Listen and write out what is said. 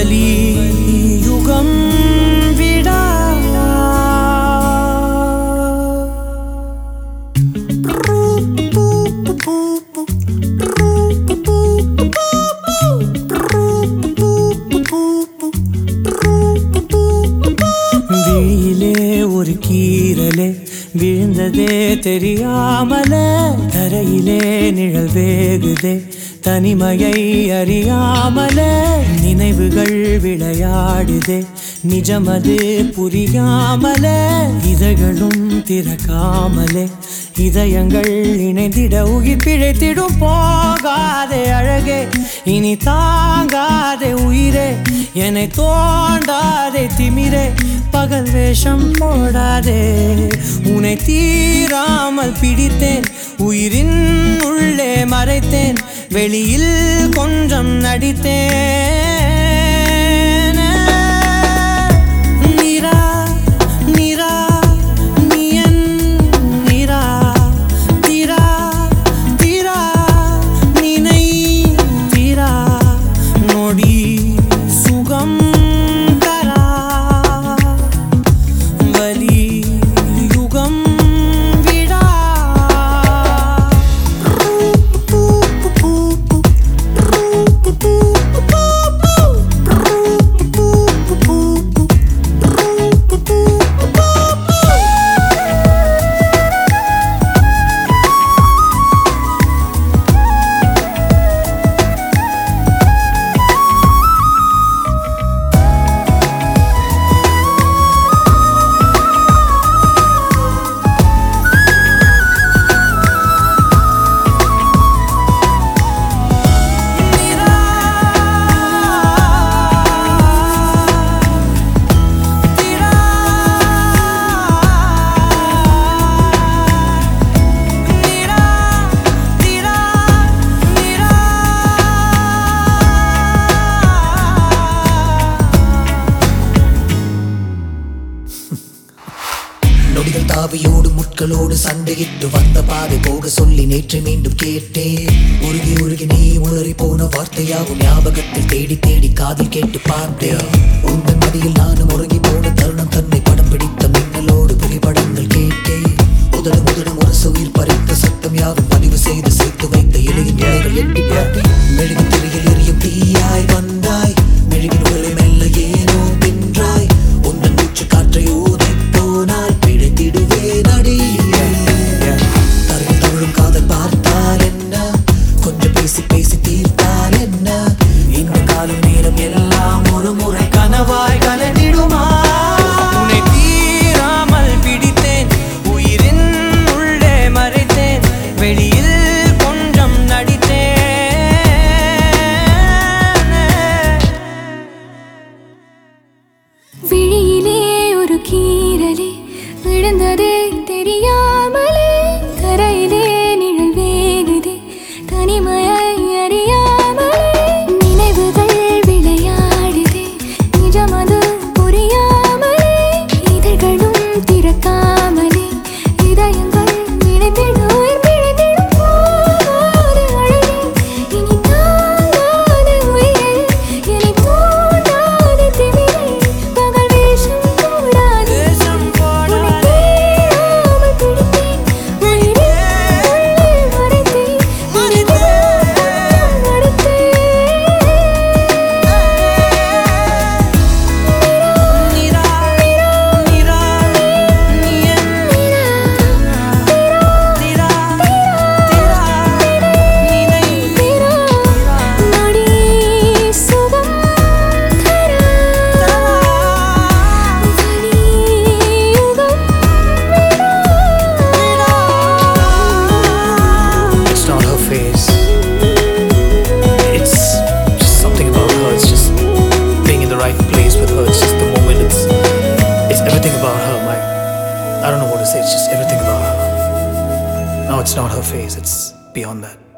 வலி யுகம் விடா விழியிலே ஒரு கீரலே விழுந்ததே தெரியாமல தரையிலே நிழல் வேகுதே தனிமையை அறியாமல நினைவுகள் விளையாடுதே நிஜமது புரியாமல இதழ்களும் திறக்காமலே இதயங்கள் இணைந்திட உயிர் பிழைத்திடும் போகாதே அழகே இனி தாங்காதே உயிரே என்னை தோண்டாதே திமிரே பகல் வேஷம் போடாதே உன்னை தீராமல் பிடித்தேன் உயிரின் உள்ளே மறைத்தேன் வெளியில் கொஞ்சம் நடித்தேன் நிரா நிரா நீ என் நிரா திரா திரா நினை திரா நொடி சுகம் தரா வலி யுகம் விடா நொடிகள் தாவியோடு முட்களோடு சண்டையிட்டு வந்த பாதை போக சொல்லி நேற்று மீண்டும் கேட்டேன் உருகி உருகி நீ உளறி போன வார்த்தையாகும் ஞாபகத்தில் தேடி தேடி காதில் கேட்டு பார்த்தேன் உங்கள் மடியில் நானும் உறங்கி போன தருணம் தன்னை படம் பிடித்த மின்னலோடு புகைப்படங்கள் கேட்டேன் உதடு முதடும் ஒரு உயிர் பறித்த சத்தம் யாவும் பதிவு செய்து சேர்த்து வைத்த இலையின் இலைகள் எட்டி பார்த்தேன் மெழுகு திரையில் எரியும் தீயாய் வந்தாய் மெழுகின் உகளை மெல்ல ஏனோ வென்றாய் உந்தன் மூச்சு காற்றை ஊதி போனால் பிழைத்திடுவே நடி தருணம் தழும் காதல் பார்த்தால் என்ன கொஞ்சம் பேசி பேசி தீர்த்தால் என்ன இந்த காலம் நேரம் எல்லாம் ஒரு முறை கனவாய் கலந்திடுமா உன்னை தீராமல் பிடித்தேன் உயிரின் உள்ளே மறைத்தேன் வெளியில் கொஞ்சம் நடித்தேன் விழியிலே ஒரு கீரலே விழுந்ததே தெரியாமலே தரையிலே நிழல் வேகுதே தனிமையை அறியாமலே நினைவுகள் விளையாடுதே நிஜமது புரியாமலே இதழ்களும் திறக்காமலே இதயங்கள் இணைந்திட உயிர் பிழைத்திடும் போகாத அழகே இனி தாங்காத உயிரே என்னை தோண்டாத திமிரே பகல் வேஷம் போடாதே தேசம் உன்னை போடாதே தீராமல் பிடித்தேன் உயிரின் உள்ளே மறைத்தேன் நினைவில் நடத்தேன் நிரா நிரா நீ என் திரா திரா நினை நொடி சுகம் தரா வலி யுகம் It's not her face. It's just something about her. It's just being in the right place with her. It's just the moment. It's it's everything about her. My I don't know what to say. It's just everything about her. No, it's not her face. It's beyond that.